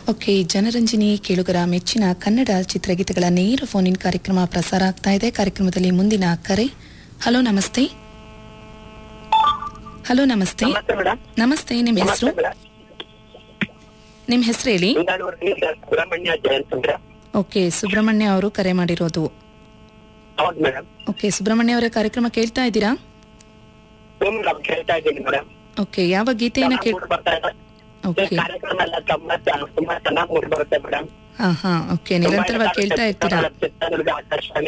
okay Janaranjani ಕೇಳುಗರ ಮೆಚ್ಚಿನ ಕನ್ನಡ ಚಿತ್ರಗೀತೆಗಳ ನೇರ ಫೋನ್ ಇನ್ ಕಾರ್ಯಕ್ರಮ ಪ್ರಸಾರ ಆಗ್ತಾ ಇದೆ ಕಾರ್ಯಕ್ರಮದಲ್ಲಿ ಮುಂದಿನ ಕರೆ ಹಲೋ ನಮಸ್ತೆ ಹಲೋ ನಮಸ್ತೆ ನಮಸ್ತೆ ಮೇಡಮ್ ನಮಸ್ತೆ ನಿಮ್ಮ ಹೆಸರು ನಮಸ್ತೆ ಮೇಡಮ್ ನಿಮ್ಮ ಹೆಸರು ಹೇಳಿ ಬೆಂಗಳೂರಿನಿಂದ ಸುಬ್ರಹ್ಮಣ್ಯ ಜಯಂತ್ ಅಂದ್ರೆ ಓಕೆ ಸುಬ್ರಹ್ಮಣ್ಯ ಅವರು ಕರೆ ಮಾಡಿರೋದು ಹೌದು ಮೇಡಮ್ ಓಕೆ ಸುಬ್ರಹ್ಮಣ್ಯ ಅವರ ಕಾರ್ಯಕ್ರಮ ಕೇಳ್ತಾ ಇದ್ದೀರಾ ಮೇಡಮ್ ಕೇಳ್ತಾ ಇದ್ದೀನಿ ಮೇಡಮ್ ಓಕೆ ಯಾವ ಗೀತೆಯನ್ನ ಕೇಳ್ ಮೂಡ್ ಬರ್ತಾ ಇದೆ ಓಕೆ ಕಾರ್ಯಕ್ರಮ ಎಲ್ಲ ತುಂಬಾ ಚೆನ್ನ- ತುಂಬಾ ಚೆನ್ನಾಗಿ ಮೂಡ್ ಬರುತ್ತೆ ಮೇಡಮ್ ಹಾ ಹಾ ಓಕೆ ನಿರಂತರವಾಗಿ ಕೇಳ್ತಾ ಇರ್ತೀರಾ ಚಿತ್ರದುರ್ಗ ಆಕಾಶವಾಣಿ